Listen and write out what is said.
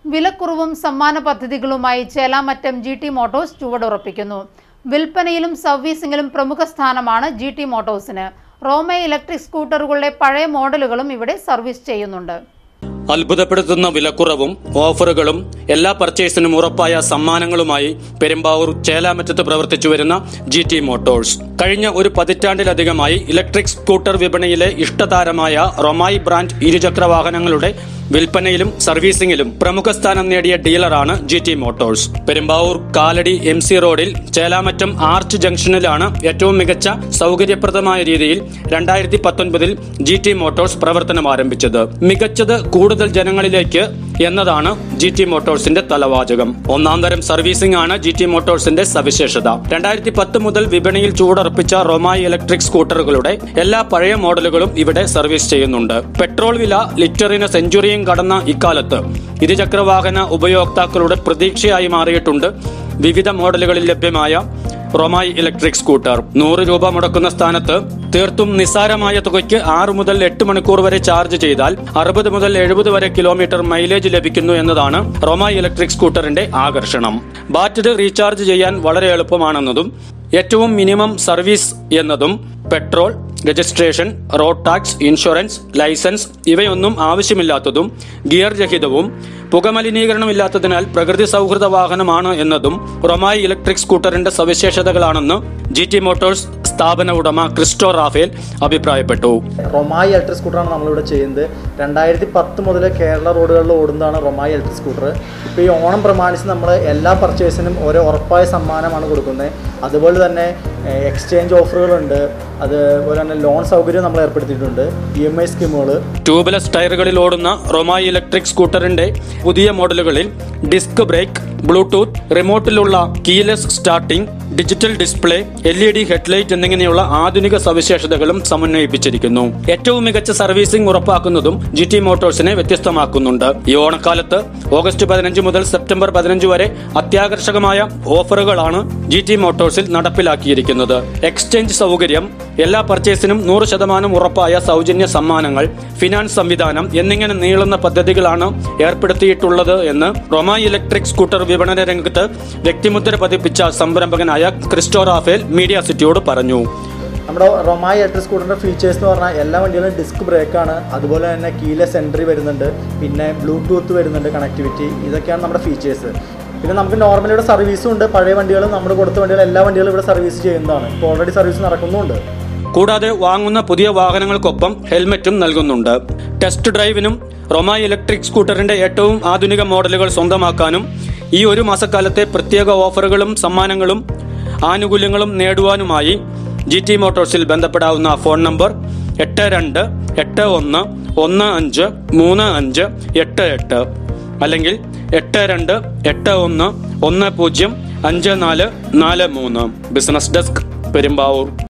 വിലക്കുറവും സമ്മാന പദ്ധതികളുമായി Chelamattam G T Motors ചുവടുറപ്പിക്കുന്നു വിൽപ്പനയിലും സർവീസിംഗിലും പ്രമുഖ സ്ഥാനമാണ് ജി ടി മോട്ടോഴ്സിന് റോമേ ഇലക്ട്രിക് സ്കൂട്ടറുകളുടെ പഴയ മോഡലുകളും ഇവിടെ സർവീസ് ചെയ്യുന്നുണ്ട് അത്ഭുതപ്പെടുത്തുന്ന വിലക്കുറവും ഓഫറുകളും എല്ലാ പർച്ചേസിനും ഉറപ്പായ സമ്മാനങ്ങളുമായി പെരുമ്പാവൂർ ചേലാമറ്റത്ത് പ്രവർത്തിച്ചു വരുന്ന ജി ടി മോട്ടോഴ്സ് കഴിഞ്ഞ ഒരു പതിറ്റാണ്ടിലധികമായി ഇലക്ട്രിക് സ്കൂട്ടർ വിപണിയിലെ ഇഷ്ടതാരമായ റൊമായി ബ്രാൻഡ് ഇരുചക്ര വാഹനങ്ങളുടെ വിൽപ്പനയിലും സർവീസിംഗിലും പ്രമുഖ സ്ഥാനം നേടിയ ഡീലറാണ് G T Motors Perumbavoor Kalady M C റോഡിൽ ചേലാമറ്റം ആർച്ച് ജംഗ്ഷനിലാണ് ഏറ്റവും മികച്ച സൗകര്യപ്രദമായ രീതിയിൽ രണ്ടായിരത്തി പത്തൊൻപതിൽ ജി ടി മോട്ടോഴ്സ് പ്രവർത്തനം ആരംഭിച്ചത് മികച്ചത് കൂടുതൽ ജനങ്ങളിലേക്ക് എന്നതാണ് ജി ടി മോട്ടോഴ്സിന്റെ തലവാചകം ഒന്നാം തരം സർവീസിംഗ് ആണ് ജി ടി മോട്ടോഴ്സിന്റെ സവിശേഷത രണ്ടായിരത്തി പത്ത് മുതൽ വിപണിയിൽ ചൂടുറപ്പിച്ച റൊമായി ഇലക്ട്രിക് സ്കൂട്ടറുകളുടെ എല്ലാ പഴയ മോഡലുകളും ഇവിടെ സർവീസ് ചെയ്യുന്നുണ്ട് പെട്രോൾ വില ലിറ്ററിന് സെഞ്ചുറിയും കടന്ന ഇക്കാലത്ത് ഇരുചക്രവാഹന ഉപയോക്താക്കളുടെ പ്രതീക്ഷയായി മാറിയിട്ടുണ്ട് വിവിധ മോഡലുകളിൽ ലഭ്യമായ റൊമായി ഇലക്ട്രിക് സ്കൂട്ടർ നൂറ് രൂപ മുടക്കുന്ന സ്ഥാനത്ത് തീർത്തും നിസ്സാരമായ തുകയ്ക്ക് ആറ് മുതൽ എട്ട് മണിക്കൂർ വരെ ചാർജ് ചെയ്താൽ അറുപത് മുതൽ എഴുപത് വരെ കിലോമീറ്റർ മൈലേജ് ലഭിക്കുന്നു എന്നതാണ് റൊമായി ഇലക്ട്രിക് സ്കൂട്ടറിന്റെ ആകർഷണം ബാറ്ററി റീചാർജ് ചെയ്യാൻ വളരെ എളുപ്പമാണെന്നതും ഏറ്റവും മിനിമം സർവീസ് എന്നതും petrol registration road tax insurance licence ഇവയൊന്നും ആവശ്യമില്ലാത്തതും ഗിയർ രഹിതവും പുകമലിനീകരണമില്ലാത്തതിനാൽ പ്രകൃതി സൗഹൃദ വാഹനമാണ് എന്നതും റൊമായി ഇലക്ട്രിക് സ്കൂട്ടറിന്റെ സവിശേഷതകളാണെന്ന് ജി ടി മോട്ടോഴ്സ് സ്ഥാപന ഉടമ ക്രിസ്റ്റോ റാഫേൽ അഭിപ്രായപ്പെട്ടു റൊമായി ഇലക്ട്രിക് സ്കൂട്ടറാണ് നമ്മളിവിടെ ചെയ്യുന്നത് രണ്ടായിരത്തി പത്ത് മുതൽ കേരള റോഡുകളിൽ ഓടുന്നതാണ് റൊമായി ഇലക്ട്രിക് സ്കൂട്ടർ ഇപ്പോൾ ഈ ഓണം പ്രമാണിച്ച് നമ്മൾ എല്ലാ പർച്ചേസിനും ഓരോ ഉറപ്പായ സമ്മാനമാണ് കൊടുക്കുന്നത് അതുപോലെ തന്നെ എക്സ്ചേഞ്ച് ഓഫറുകളുണ്ട് അതുപോലെ തന്നെ ലോൺ സൗകര്യം നമ്മൾ ഏർപ്പെടുത്തിയിട്ടുണ്ട് ഇ എം ഐ സ്കീമുകൾ ട്യൂബ്ലെസ് ടയറുകളിൽ ഓടുന്ന റൊമായി ഇലക്ട്രിക് സ്കൂട്ടറിന്റെ പുതിയ മോഡലുകളിൽ ഡിസ്ക് ബ്രേക്ക് ബ്ലൂടൂത്ത് റിമോട്ടിലുള്ള keyless starting digital display L E D headlight എന്നിങ്ങനെയുള്ള ആധുനിക സവിശേഷതകളും സമന്വയിപ്പിച്ചിരിക്കുന്നു ഏറ്റവും മികച്ച സർവീസിംഗ് ഉറപ്പാക്കുന്നതും ജി ടി മോട്ടോഴ്സിനെ വ്യത്യസ്തമാക്കുന്നുണ്ട് ഈ ഓണക്കാലത്ത് ഓഗസ്റ്റ് പതിനഞ്ച് മുതൽ സെപ്റ്റംബർ പതിനഞ്ച് വരെ അത്യാകർഷകമായ ഓഫറുകളാണ് ജി ടി മോട്ടോഴ്സിൽ നടപ്പിലാക്കിയിരിക്കുന്നത് എക്സ്ചേഞ്ച് സൗകര്യം എല്ലാ പർച്ചേസിനും നൂറ് ശതമാനം ഉറപ്പായ സൗജന്യ സമ്മാനങ്ങൾ ഫിനാൻസ് സംവിധാനം എന്നിങ്ങനെ നീളുന്ന പദ്ധതികളാണ് ഏർപ്പെടുത്തിയിട്ടുള്ളത് എന്ന് റൊമായി ഇലക്ട്രിക് സ്കൂട്ടർ വിപണന രംഗത്ത് വ്യക്തിമുദ്ര പതിപ്പിച്ച സംരംഭകനായ ക്രിസ്റ്റോ റാഫേൽ മീഡിയ സിറ്റിയോട് പറഞ്ഞു നമ്മുടെ റൊമായി ഇലക്ട്രിക് സ്കൂട്ടറിൻ്റെ ഫീച്ചേഴ്സ് എന്ന് പറഞ്ഞാൽ എല്ലാ വണ്ടികളും ഡിസ്ക് ബ്രേക്കാണ് അതുപോലെ തന്നെ കീലെസ് എൻട്രി വരുന്നുണ്ട് പിന്നെ ബ്ലൂടൂത്ത് വരുന്നുണ്ട് കണക്ടിവിറ്റി ഇതൊക്കെയാണ് നമ്മുടെ ഫീച്ചേഴ്സ് പിന്നെ നമുക്ക് നോർമലി ഇവിടെ സർവീസും ഉണ്ട് പഴയ വണ്ടികളും നമ്മൾ കൊടുത്ത വണ്ടികൾ എല്ലാ വണ്ടികളും ഇവിടെ സർവീസ് ചെയ്യുന്നതാണ് ഇപ്പോൾ ഓൾറെഡി സർവീസ് നടക്കുന്നുമുണ്ട് കൂടാതെ വാങ്ങുന്ന പുതിയ വാഹനങ്ങൾക്കൊപ്പം ഹെൽമറ്റും നൽകുന്നുണ്ട് ടെസ്റ്റ് ഡ്രൈവിനും റൊമായി ഇലക്ട്രിക് സ്കൂട്ടറിന്റെ ഏറ്റവും ആധുനിക മോഡലുകൾ സ്വന്തമാക്കാനും ഈ ഒരു മാസക്കാലത്തെ പ്രത്യേക ഓഫറുകളും സമ്മാനങ്ങളും ആനുകൂല്യങ്ങളും നേടുവാനുമായി ജി ടി മോട്ടോഴ്സിൽ ബന്ധപ്പെടാവുന്ന ഫോൺ നമ്പർ എട്ട് രണ്ട് എട്ട് ഒന്ന് ഒന്ന് അഞ്ച് മൂന്ന് അഞ്ച് എട്ട് എട്ട് അല്ലെങ്കിൽ എട്ട് രണ്ട് എട്ട് ഒന്ന് ഒന്ന് പൂജ്യം അഞ്ച് നാല് നാല് മൂന്ന് ബിസിനസ് ഡെസ്ക് പെരുമ്പാവൂർ